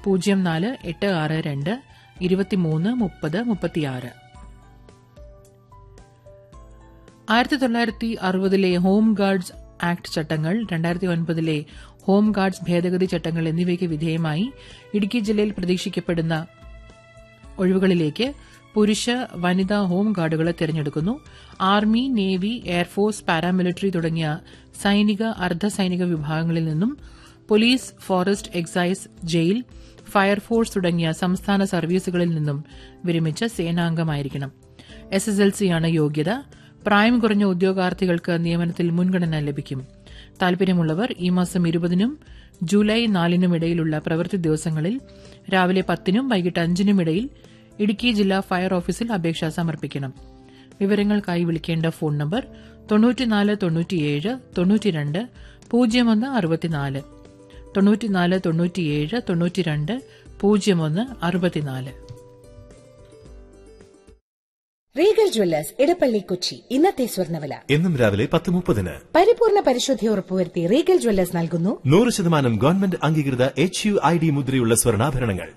പൂജ്യം നാല് എട്ട് ആറ് രണ്ട് ഇരുപത്തിമൂന്ന് മുപ്പത് മുപ്പത്തിയാറ് ആയിരത്തി തൊള്ളായിരത്തി അറുപതിലെ ഹോം ഗാർഡ്സ് ആക്ട് ചട്ടങ്ങൾ രണ്ടായിരത്തി ഒൻപതിലെ ഹോം ഗാർഡ്സ് ഭേദഗതി ചട്ടങ്ങൾ എന്നിവയ്ക്ക് വിധേയമായി ഇടുക്കി ജില്ലയിൽ പ്രതീക്ഷിക്കപ്പെടുന്ന ഒഴിവുകളിലേക്ക് പുരുഷ വനിതാ ഹോം ഗാർഡുകളെ തിരഞ്ഞെടുക്കുന്നു ആർമി നേവി എയർഫോഴ്സ് പാരാമിലിറ്ററി തുടങ്ങിയ സൈനിക അർദ്ധസൈനിക വിഭാഗങ്ങളിൽ നിന്നും police forest excise jail fire force തുടങ്ങിയ സംസ്ഥാന സർവീസുകളിൽ നിന്നും വിരമിച്ച സേനാംഗമായിരിക്കണം എസ് എസ് എൽ സിയാണ് യോഗ്യത പ്രായം കുറഞ്ഞ ഉദ്യോഗാർത്ഥികൾക്ക് നിയമനത്തിൽ മുൻഗണന ലഭിക്കും താൽപര്യമുള്ളവർ ഈ മാസം ഇരുപതിനും ജൂലൈ നാലിനും ഇടയിലുള്ള പ്രവൃത്തി ദിവസങ്ങളിൽ രാവിലെ പത്തിനും വൈകിട്ട് അഞ്ചിനും ഇടയിൽ ഇടുക്കി ജില്ലാ ഫയർ ഓഫീസിൽ അപേക്ഷ സമർപ്പിക്കണം വിവരങ്ങൾക്കായി വിളിക്കേണ്ട ഫോൺ നമ്പർ തൊണ്ണൂറ്റിനാല് തൊണ്ണൂറ്റിയേഴ് തൊണ്ണൂറ്റിരണ്ട് പൂജ്യം ഒന്ന് അറുപത്തിനാല് തൊണ്ണൂറ്റിനാല് തൊണ്ണൂറ്റിയേഴ് തൊണ്ണൂറ്റിരണ്ട് പൂജ്യം ഒന്ന് അറുപത്തിനാല് റീഗൽ ജ്വല്ലേഴ്സ് ഇടപ്പള്ളി കൊച്ചി ഇന്നത്തെ സ്വർണ്ണവില എന്നും രാവിലെ പത്ത് മുപ്പതിന് പരിപൂർണ പരിശുദ്ധി ഉറപ്പുവരുത്തി റീഗൽ ജ്വല്ലേഴ്സ് നൽകുന്നു നൂറ് ശതമാനം ഗവൺമെന്റ് അംഗീകൃത എച്ച് യു ഐ ഡി മുദ്രയുള്ള സ്വർണ്ണാഭരണങ്ങൾ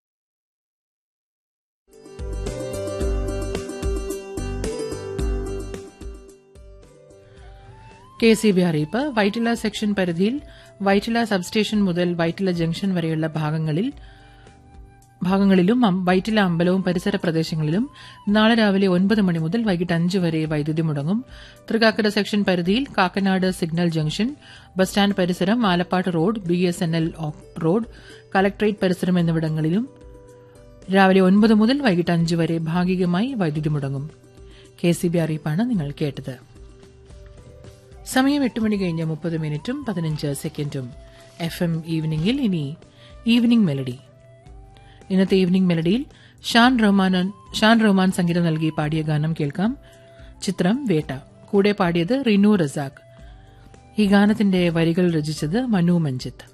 കെ സി ബി അറിയിപ്പ് വൈറ്റില സെക്ഷൻ പരിധിയിൽ വൈറ്റില സബ്സ്റ്റേഷൻ മുതൽ വൈറ്റില ജംഗ്ഷൻ വരെയുള്ള ഭാഗങ്ങളിൽ ഭാഗങ്ങളിലും അം- വൈറ്റില അമ്പലവും പരിസര പ്രദേശങ്ങളിലും നാളെ രാവിലെ ഒൻപത് മണി മുതൽ വൈകിട്ട് അഞ്ച് വരെ വൈദ്യുതി മുടങ്ങും തൃക്കാക്കര സെക്ഷൻ പരിധിയിൽ Kakkanad signal junction bus stand പരിസരം Alappatt road B S N L road collectorate പരിസരം എന്നിവിടങ്ങളിലും രാവിലെ ഒൻപത് മുതൽ വൈകിട്ട് അഞ്ച് വരെ ഭാഗികമായി വൈദ്യുതി മുടങ്ങും കെ സി ബി അറിയിപ്പാണ് നിങ്ങൾ കേട്ടത് സമയം എട്ട് മണി കഴിഞ്ഞ് മുപ്പത് മിനിറ്റും പതിനഞ്ച് സെക്കൻഡും എഫ് എം ഈവനിംഗിൽ ഇനി ഈവനിംഗ് മെലഡി ഇന്നത്തെ ഈവനിംഗ് മെലഡിയിൽ ഷാൻ റഹ്മാൻ ഷാൻ റഹ്മാൻ സംഗീതം നൽകി പാടിയ ഗാനം കേൾക്കാം ചിത്രം വേട്ട കൂടെ പാടിയത് റിനു റസാഖ് ഈ ഗാനത്തിന്റെ വരികൾ രചിച്ചത് മനു മഞ്ജിത്ത്